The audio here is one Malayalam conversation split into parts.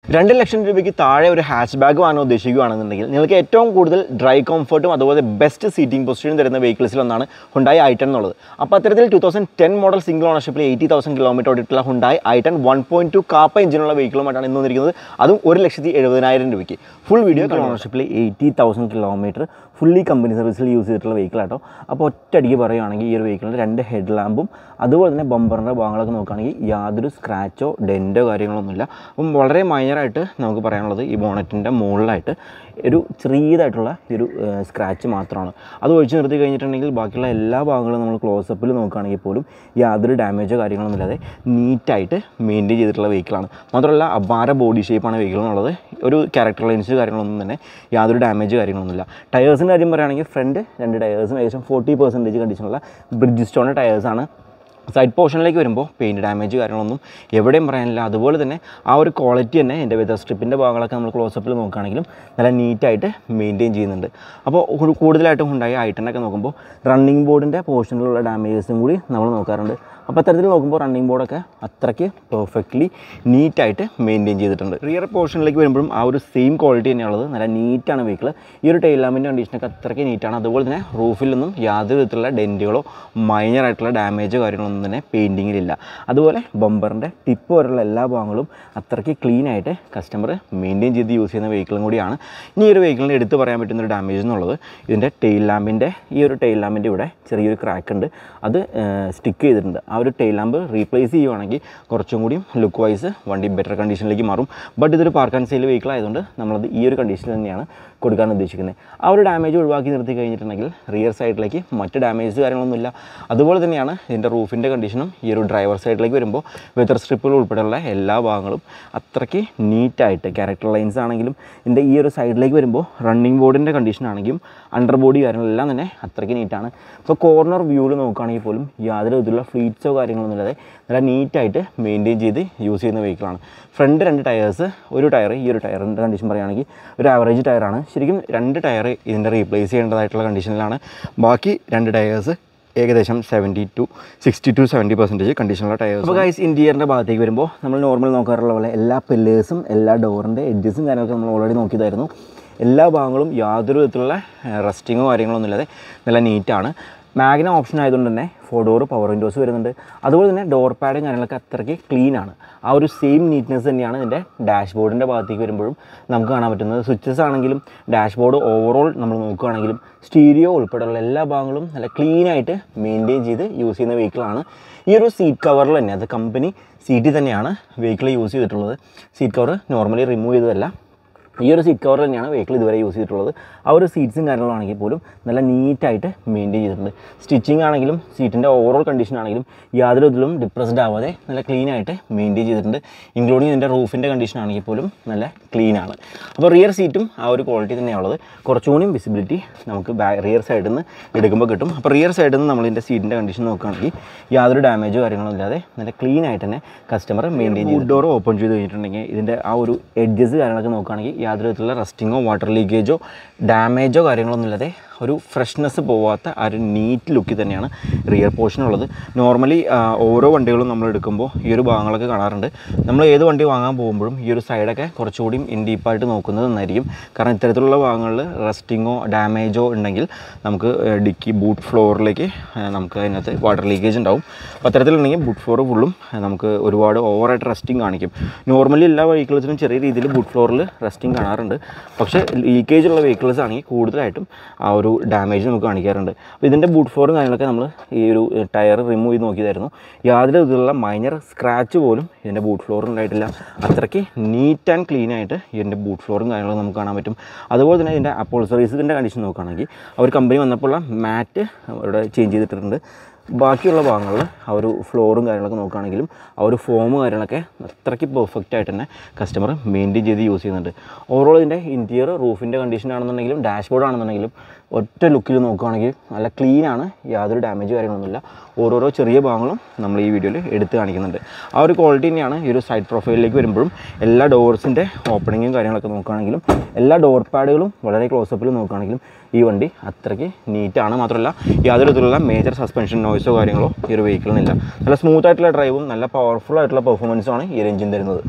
രണ്ട് ലക്ഷം രൂപയ്ക്ക് താഴെ ഒരു ഹാച്ച് ബാഗ് വാങ്ങാൻ ഉദ്ദേശിക്കുകയാണെന്നുണ്ടെങ്കിൽ നിങ്ങൾക്ക് ഏറ്റവും കൂടുതൽ ഡ്രൈ കംഫർട്ടും അതുപോലെ ബെസ്റ്റ് സീറ്റിംഗ് പൊസിഷനും തരുന്ന വെഹിക്കിൾസിൽ ഒന്നാണ് ഹുണ്ടായി ഐ ടെൻ എന്നുള്ളത് അപ്പോൾ അത്തരത്തിൽ two thousand ten model single ഓണർഷിപ്പിൽ എയ്റ്റി തൗസൻഡ് കിലോമീറ്റർ ഓടിയിട്ടുള്ള Hyundai I ten one point two kappa എഞ്ചിനുള്ള വെഹിക്കിളുമായിട്ടാണ് ഇന്ന് വന്നിരിക്കുന്നത് അതും ഒരു ലക്ഷത്തി എഴുപതിനായിരം രൂപയ്ക്ക് ഫുൾ വീഡിയോ ഓണർഷിപ്പിൽ eighty thousand kilometre fully company സർവീസിൽ യൂസ് ചെയ്തിട്ടുള്ള വെഹിക്കിളാട്ടോ അപ്പോൾ ഒറ്റയടിക്ക് പറയുകയാണെങ്കിൽ ഈ ഒരു വെഹിക്കിളിൻ്റെ രണ്ട് ഹെഡ് ലാമ്പും അതുപോലെ തന്നെ ബമ്പറിൻ്റെ ഭാഗങ്ങളൊക്കെ നോക്കുകയാണെങ്കിൽ യാതൊരു സ്ക്രാച്ചോ ഡെൻറ്റോ കാര്യങ്ങളൊന്നുമില്ല അപ്പം വളരെ മൈനറായിട്ട് നമുക്ക് പറയാനുള്ളത് ഈ ബോണറ്റിൻ്റെ മുകളിലായിട്ട് ഒരു ചെറിയതായിട്ടുള്ള ഒരു സ്ക്രാച്ച് മാത്രമാണ് അത് ഒഴിച്ച് നിർത്തി കഴിഞ്ഞിട്ടുണ്ടെങ്കിൽ ബാക്കിയുള്ള എല്ലാ ഭാഗങ്ങളും നമ്മൾ ക്ലോസപ്പിൽ നോക്കുകയാണെങ്കിൽ പോലും യാതൊരു ഡാമേജോ കാര്യങ്ങളൊന്നും ഇല്ലാതെ നീറ്റായിട്ട് മെയിൻറ്റെയിൻ ചെയ്തിട്ടുള്ള വെഹിക്കിളാണ് മാത്രമല്ല അപാര ബോഡി ഷേപ്പാണ് വെഹിക്കിൾ എന്നുള്ളത് ഒരു ക്യാരക്ടർ ലൈൻസ് കാര്യങ്ങളൊന്നും തന്നെ യാതൊരു ഡാമേജ് കാര്യങ്ങളൊന്നുമില്ല ടയേഴ്സിൻ്റെ കാര്യം പറയുകയാണെങ്കിൽ ഫ്രണ്ട് രണ്ട് ടയേഴ്സും ഏകദേശം ഫോർട്ടി പെർസെൻറ്റേജ് കണ്ടീഷനുള്ള ബ്രിഡ്ജ് സ്റ്റോൺ ടയേഴ്സാണ് സൈഡ് പോർഷനിലേക്ക് വരുമ്പോൾ പെയിൻറ്റ് ഡാമേജ് കാര്യങ്ങളൊന്നും എവിടെയും പറയാനില്ല അതുപോലെ തന്നെ ആ ഒരു ക്വാളിറ്റി തന്നെ എൻ്റെ വെതർ സ്ട്രിപ്പിൻ്റെ ഭാഗങ്ങളൊക്കെ നമ്മൾ ക്ലോസപ്പിൽ നോക്കുകയാണെങ്കിലും നല്ല നീറ്റായിട്ട് മെയിൻറ്റെയിൻ ചെയ്യുന്നുണ്ട് അപ്പോൾ ഒരു കൂടുതലായിട്ടും ഉണ്ടായ ഐറ്റനൊക്കെ നോക്കുമ്പോൾ റണ്ണിങ് ബോർഡിൻ്റെ പോർഷനിലുള്ള ഡാമേജസും കൂടി നമ്മൾ നോക്കാറുണ്ട് അപ്പോൾ അത്തരത്തിൽ നോക്കുമ്പോൾ റണ്ണിങ് ബോർഡൊക്കെ അത്രയ്ക്ക് പെർഫെക്റ്റ്ലി നീറ്റായിട്ട് മെയിൻറ്റെയിൻ ചെയ്തിട്ടുണ്ട് റിയർ പോർഷനിലേക്ക് വരുമ്പോഴും ആ ഒരു സെയിം ക്വാളിറ്റി തന്നെയുള്ളത് നല്ല നീറ്റാണ് വെഹിക്കിൾ ഈ ഒരു ടൈൽ ലാമ്പിൻ്റെ കണ്ടീഷനൊക്കെ അത്രയ്ക്ക് നീറ്റാണ് അതുപോലെ തന്നെ റൂഫിൽ നിന്നും യാതൊരു വിധത്തിലുള്ള ഡെൻറ്റുകളോ മൈനർ ആയിട്ടുള്ള ഡാമേജോ കാര്യങ്ങളൊന്നും തന്നെ പെയിൻറ്റിങ്ങിലില്ല അതുപോലെ ബമ്പറിൻ്റെ ടിപ്പ് വരെയുള്ള എല്ലാ ഭാഗങ്ങളും അത്രയ്ക്ക് ക്ലീൻ ആയിട്ട് കസ്റ്റമർ മെയിൻറ്റെയിൻ ചെയ്ത് യൂസ് ചെയ്യുന്ന വെഹിക്കിളും കൂടിയാണ് ഇനി ഈ ഒരു വെഹിക്കിളിന് എടുത്ത് പറയാൻ പറ്റുന്ന ഒരു ഡാമേജ് എന്നുള്ളത് ഇതിൻ്റെ ടെയിൽ ലാമ്പിൻ്റെ ഈ ഒരു ടെയിൽ ലാമ്പിൻ്റെ ഇവിടെ ചെറിയൊരു ക്രാക്ക് ഉണ്ട് അത് സ്റ്റിക്ക് ചെയ്തിട്ടുണ്ട് ആ ഒരു ടെയിൽ ലാമ്പ് റീപ്ലേസ് ചെയ്യുവാണെങ്കിൽ കുറച്ചും കൂടി ലുക്ക് വൈസ് വണ്ടി ബെറ്റർ കണ്ടീഷനിലേക്ക് മാറും ബട്ട് ഇതൊരു പാർക്ക് ആൻഡ് സെയിൽ വെഹിക്കിൾ ആയതുകൊണ്ട് നമ്മളത് ഈ ഒരു കണ്ടീഷനിൽ തന്നെയാണ് കൊടുക്കാൻ ഉദ്ദേശിക്കുന്നത് ആ ഒരു ഡാമേജ് ഒഴിവാക്കി നിർത്തി കഴിഞ്ഞിട്ടുണ്ടെങ്കിൽ റിയർ സൈഡിലേക്ക് മറ്റ് ഡാമേജ് കാര്യങ്ങളൊന്നുമില്ല അതുപോലെ തന്നെയാണ് ഇതിൻ്റെ റൂഫിൻ്റെ കണ്ടീഷനും ഈ ഒരു ഡ്രൈവർ സൈഡിലേക്ക് വരുമ്പോൾ വെതർ സ്ട്രിപ്പുകൾ ഉൾപ്പെടെയുള്ള എല്ലാ ഭാഗങ്ങളും അത്രയ്ക്ക് നീറ്റായിട്ട് ക്യാരക്ടർ ലൈൻസ് ആണെങ്കിലും ഇതിൻ്റെ ഈ ഒരു സൈഡിലേക്ക് വരുമ്പോൾ റണ്ണിങ് ബോർഡിൻ്റെ കണ്ടീഷൻ ആണെങ്കിലും അണ്ടർ ബോഡി കാര്യങ്ങളെല്ലാം തന്നെ അത്രയ്ക്ക് നീറ്റാണ് ഇപ്പോൾ കോർണർ വ്യൂവിൽ നോക്കുകയാണെങ്കിൽ പോലും യാതൊരു വിധത്തിലുള്ള ഫ്ലീറ്റ്സോ കാര്യങ്ങളൊന്നും ഇല്ലാതെ നല്ല നീറ്റായിട്ട് മെയിൻറ്റെയിൻ ചെയ്ത് യൂസ് ചെയ്യുന്ന വെഹിക്കിളാണ് ഫ്രണ്ട് രണ്ട് ടയേഴ്സ് ഒരു ടയർ ഈ ഒരു ടയറിൻ്റെ കണ്ടീഷൻ പറയുകയാണെങ്കിൽ ഒരു ആവറേജ് ടയറാണ് ശരിക്കും രണ്ട് ടയർ ഇതിൻ്റെ റീപ്ലേസ് ചെയ്യേണ്ടതായിട്ടുള്ള കണ്ടീഷനിലാണ് ബാക്കി രണ്ട് ടയേഴ്സ് ഏകദേശം seventy to sixty to seventy percentage കണ്ടീഷനുള്ള ടയേഴ്സ് അപ്പോൾ ഗൈസ് ഇൻറ്റീരിയറിൻ്റെ ഭാഗത്തേക്ക് വരുമ്പോൾ നമ്മൾ നോർമൽ നോക്കാറുള്ള പോലെ എല്ലാ പില്ലേഴ്സും എല്ലാ ഡോറിൻ്റെ എഡ്ജസും കാര്യങ്ങളൊക്കെ നമ്മൾ ഓൾറെഡി നോക്കിയതായിരുന്നു എല്ലാ ഭാഗങ്ങളും യാതൊരു വിധത്തിലുള്ള റസ്റ്റിങ്ങോ കാര്യങ്ങളൊന്നും ഇല്ലാതെ നല്ല നീറ്റാണ് മാഗ്ന ഓപ്ഷൻ ആയതുകൊണ്ട് തന്നെ ഫോർ ഡോർ പവർ വിൻഡോസ് വരുന്നുണ്ട് അതുപോലെ തന്നെ ഡോർ പാഡും കാര്യങ്ങളൊക്കെ അത്രയ്ക്ക് ക്ലീൻ ആണ് ആ ഒരു സെയിം നീറ്റ്നെസ് തന്നെയാണ് ഇതിൻ്റെ ഡാഷ്ബോർഡിൻ്റെ ഭാഗത്തേക്ക് വരുമ്പോഴും നമുക്ക് കാണാൻ പറ്റുന്നത് സ്വിച്ചസ് ആണെങ്കിലും ഡാഷ്ബോർഡ് ഓവറോൾ നമ്മൾ നോക്കുകയാണെങ്കിലും സ്റ്റീരിയോ ഉൾപ്പെടെയുള്ള എല്ലാ ഭാഗങ്ങളും നല്ല ക്ലീൻ ആയിട്ട് മെയിൻറ്റെയിൻ ചെയ്ത് യൂസ് ചെയ്യുന്ന വെഹിക്കിളാണ് ഈ ഒരു സീറ്റ് കവറിൽ തന്നെ അത് കമ്പനി സീറ്റിൽ തന്നെയാണ് വെഹിക്കിൾ യൂസ് ചെയ്തിട്ടുള്ളത് സീറ്റ് കവർ നോർമലി റിമൂവ് ചെയ്തതല്ല ഈ ഒരു സീറ്റ് കവർ തന്നെയാണ് വെഹിക്കിൾ ഇതുവരെ യൂസ് ചെയ്തിട്ടുള്ളത് ആ ഒരു സീറ്റ്സും കാര്യങ്ങളാണെങ്കിൽ പോലും നല്ല നീറ്റായിട്ട് മെയിൻറ്റെയിൻ ചെയ്തിട്ടുണ്ട് സ്റ്റിച്ചിങ് ആണെങ്കിലും സീറ്റിൻ്റെ ഓവറോൾ കണ്ടീഷൻ ആണെങ്കിലും യാതൊരു ഇതിലും ഡിപ്രസ്ഡ് ആവാതെ നല്ല ക്ലീൻ ആയിട്ട് മെയിൻറ്റെയിൻ ചെയ്തിട്ടുണ്ട് ഇൻക്ലൂഡിങ് ഇതിൻ്റെ റൂഫിൻ്റെ കണ്ടീഷൻ ആണെങ്കിൽ പോലും നല്ല ക്ലീൻ ആണ് അപ്പോൾ റിയർ സീറ്റും ആ ഒരു ക്വാളിറ്റി തന്നെയാണുള്ളത് കുറച്ചുകൂടി വിസിബിലിറ്റി നമുക്ക് ബാ റിയർ സൈഡിൽ നിന്ന് എടുക്കുമ്പോൾ കിട്ടും അപ്പോൾ റിയർ സൈഡിൽ നിന്ന് നമ്മൾ ഇതിൻ്റെ സീറ്റിൻ്റെ കണ്ടീഷൻ നോക്കുകയാണെങ്കിൽ യാതൊരു ഡാമേജോ കാര്യങ്ങളോ ഇല്ലാതെ നല്ല ക്ലീൻ ആയിട്ട് തന്നെ കസ്റ്റമർ മെയിൻറ്റെയിൻ ചെയ്യും ഡോർ ഓപ്പൺ ചെയ്ത് കഴിഞ്ഞിട്ടുണ്ടെങ്കിൽ ഇതിൻ്റെ ആ ഒരു എഡ്ജസ് കാര്യങ്ങളൊക്കെ നോക്കുകയാണെങ്കിൽ യാതൊരു വിധത്തിലുള്ള റസ്റ്റിങ്ങോ വാട്ടർ ലീക്കേജോ ഡാമേജോ കാര്യങ്ങളൊന്നും ഇല്ലാതെ ഒരു ഫ്രഷ്നെസ് പോവാത്ത ആ ഒരു നീറ്റ് ലുക്കിൽ തന്നെയാണ് റിയർ പോർഷൻ ഉള്ളത് നോർമലി ഓരോ വണ്ടികളും നമ്മൾ എടുക്കുമ്പോൾ ഈ ഒരു ഭാഗങ്ങളൊക്കെ കാണാറുണ്ട് നമ്മൾ ഏത് വണ്ടി വാങ്ങാൻ പോകുമ്പോഴും ഈ ഒരു സൈഡൊക്കെ കുറച്ചുകൂടി ഇൻ ഡീപ്പായിട്ട് നോക്കുന്നത് നന്നായിരിക്കും കാരണം ഇത്തരത്തിലുള്ള ഭാഗങ്ങളിൽ റസ്റ്റിങ്ങോ ഡാമേജോ ഉണ്ടെങ്കിൽ നമുക്ക് ഡിക്കി ബൂട്ട് ഫ്ലോറിലേക്ക് നമുക്ക് അതിനകത്ത് വാട്ടർ ലീക്കേജ് ഉണ്ടാവും അപ്പോൾ അത്തരത്തിലുണ്ടെങ്കിൽ ബൂട്ട് ഫ്ലോർ ഫുള്ളും നമുക്ക് ഒരുപാട് ഓവറായിട്ട് റസ്റ്റിംഗ് കാണിക്കും നോർമലി എല്ലാ വെഹിക്കിൾസിനും ചെറിയ രീതിയിൽ ബൂട്ട് ഫ്ലോറിൽ റസ്റ്റിംഗ് കാണാറുണ്ട് പക്ഷേ ലീക്കേജ് ഉള്ള വെഹിക്കിൾസ് ആണെങ്കിൽ കൂടുതലായിട്ടും ആ ഒരു ഡാമേജ് നമുക്ക് കാണിക്കാറുണ്ട് അപ്പോൾ ഇതിൻ്റെ ബൂട്ട് ഫ്ലോറും കാര്യങ്ങളൊക്കെ നമ്മൾ ഈ ഒരു ടയർ റിമൂവ് ചെയ്ത് നോക്കിയതായിരുന്നു യാതൊരു വിധത്തിലുള്ള മൈനർ സ്ക്രാച്ച് പോലും ഇതിൻ്റെ ബൂട്ട് ഫ്ലോറിൽ ഉണ്ടായിട്ടില്ല അത്രയ്ക്ക് നീറ്റ് ആൻഡ് ക്ലീൻ ആയിട്ട് ഇതിൻ്റെ ബൂട്ട് ഫ്ലോറും കാര്യങ്ങളും നമുക്ക് കാണാൻ പറ്റും അതുപോലെ തന്നെ ഇതിൻ്റെ അപ്പോൾസറീസിൻ്റെ കണ്ടീഷൻ നോക്കുകയാണെങ്കിൽ അവർ കമ്പനി വന്നപ്പോഴുള്ള മാറ്റ് അവിടെ ചേഞ്ച് ചെയ്തിട്ടുണ്ട് ബാക്കിയുള്ള ഭാഗങ്ങളിൽ ആ ഒരു ഫ്ലോറും കാര്യങ്ങളൊക്കെ നോക്കുകയാണെങ്കിലും ആ ഒരു ഫോം കാര്യങ്ങളൊക്കെ അത്രയ്ക്ക് പെർഫെക്റ്റ് ആയിട്ട് തന്നെ കസ്റ്റമർ മെയിൻറ്റെയിൻ ചെയ്ത് യൂസ് ചെയ്യുന്നുണ്ട് ഓവറോൾ ഇതിൻ്റെ ഇൻറ്റീരിയർ റൂഫിൻ്റെ കണ്ടീഷൻ ആണെന്നുണ്ടെങ്കിലും ഡാഷ്ബോർഡ് ആണെന്നുണ്ടെങ്കിലും ഒറ്റ ലുക്കിൽ നോക്കുകയാണെങ്കിൽ നല്ല ക്ലീൻ ആണ് യാതൊരു ഡാമേജ് കാര്യങ്ങളൊന്നുമില്ല ഓരോരോ ചെറിയ ഭാഗങ്ങളും നമ്മൾ ഈ വീഡിയോയിൽ എടുത്ത് കാണിക്കുന്നുണ്ട് ആ ഒരു ക്വാളിറ്റി തന്നെയാണ് ഈ ഒരു സൈഡ് പ്രൊഫൈലിലേക്ക് വരുമ്പോഴും എല്ലാ ഡോർസിൻ്റെ ഓപ്പണിങ്ങും കാര്യങ്ങളൊക്കെ നോക്കുകയാണെങ്കിലും എല്ലാ ഡോർ പാഡുകളും വളരെ ക്ലോസപ്പിൽ നോക്കുകയാണെങ്കിലും ഈ വണ്ടി അത്രയ്ക്ക് നീറ്റാണ് മാത്രമല്ല യാതൊരു വിധത്തിലുള്ള മേജർ സസ്പെൻഷൻ നോയ്സോ കാര്യങ്ങളോ ഈ ഒരു വെഹിക്കിളിനില്ല നല്ല സ്മൂത്ത് ആയിട്ടുള്ള ഡ്രൈവും നല്ല പവർഫുൾ ആയിട്ടുള്ള പെർഫോമൻസുമാണ് ഈ ഒരു എഞ്ചിൻ തരുന്നത്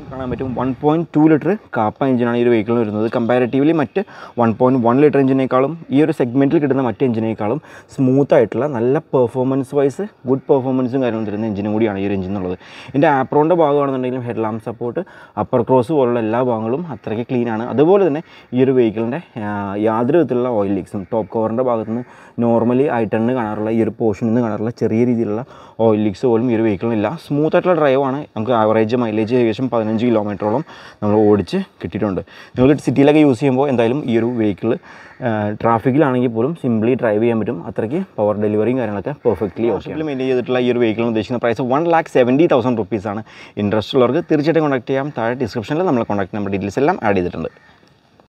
കാണാൻ പറ്റും one point two litre Kappa എഞ്ചിനാണ് ഈ ഒരു വെഹിക്കിളിന് വരുന്നത് കമ്പാരിറ്റീവ്ലി മറ്റ് വൺ പോയിൻറ്റ് വൺ ലിറ്റർ എഞ്ചിനേക്കാളും ഈ ഒരു സെഗ്മെൻറ്റിൽ കിട്ടുന്ന മറ്റ് എഞ്ചിനേക്കാളും സ്മൂത്ത് ആയിട്ടുള്ള നല്ല പെർഫോമൻസ് വൈസ് ഗുഡ് പെർഫോമൻസും കാര്യങ്ങളും തരുന്ന എഞ്ചിനും കൂടിയാണ് ഈ ഒരു എഞ്ചിൻ എന്നുള്ളത് ഇതിൻ്റെ ആപ്രോണിൻ്റെ ഭാഗമാണെന്നുണ്ടെങ്കിലും head lamp support upper cross പോലുള്ള എല്ലാ ഭാഗങ്ങളും അത്രയ്ക്ക് ക്ലീൻ ആണ് അതുപോലെ തന്നെ ഈ ഒരു വെഹിക്കിളിൻ്റെ യാതൊരു വിധത്തിലുള്ള ഓയിൽ ലീക്സും ടോപ്പ് കവറിൻ്റെ ഭാഗത്ത് നിന്ന് നോർമലി ആയിട്ടാണ് കാണാറുള്ള ഈ ഒരു പോർഷനിൽ നിന്ന് കാണാറുള്ള ചെറിയ രീതിയിലുള്ള ഓയിൽ ലീക്സ് പോലും ഈ ഒരു വെഹിക്കിളിനില്ല സ്മൂത്ത് ആയിട്ടുള്ള ഡ്രൈവാണ് നമുക്ക് ആവറേജ് മൈലേജ് ഏകദേശം പതിനഞ്ച് കിലോമീറ്ററോളം നമ്മൾ ഓടിച്ച് കിട്ടിയിട്ടുണ്ട് നിങ്ങൾക്ക് സിറ്റിയിലൊക്കെ യൂസ് ചെയ്യുമ്പോൾ എന്തായാലും ഈ ഒരു വെഹിക്കിൾ ട്രാഫിക്കിലാണെങ്കിൽ പോലും സിംപ്ലി ഡ്രൈവ് ചെയ്യാൻ പറ്റും അത്രയ്ക്ക് പവർ ഡെലിവറിയും കാര്യങ്ങളൊക്കെ പെർഫെക്റ്റ്ലി ഓക്കെ മെയിൻറ്റെയിൻ ചെയ്തിട്ടുള്ള ഈ ഒരു വെഹിക്കിളിന് ഉദ്ദേശിക്കുന്ന price one lakh seventy thousand റുപ്പീസാണ് ഇൻട്രസ്റ്റ് ഉള്ളവർക്ക് തീർച്ചയായിട്ടും കോൺടാക്ട് ചെയ്യാം താഴെ ഡിസ്ക്രിപ്ഷനിൽ നമ്മൾ കോൺടാക്ട് നമ്പർ ഡീറ്റെയിൽസ് എല്ലാം ആഡ് ചെയ്തിട്ടുണ്ട്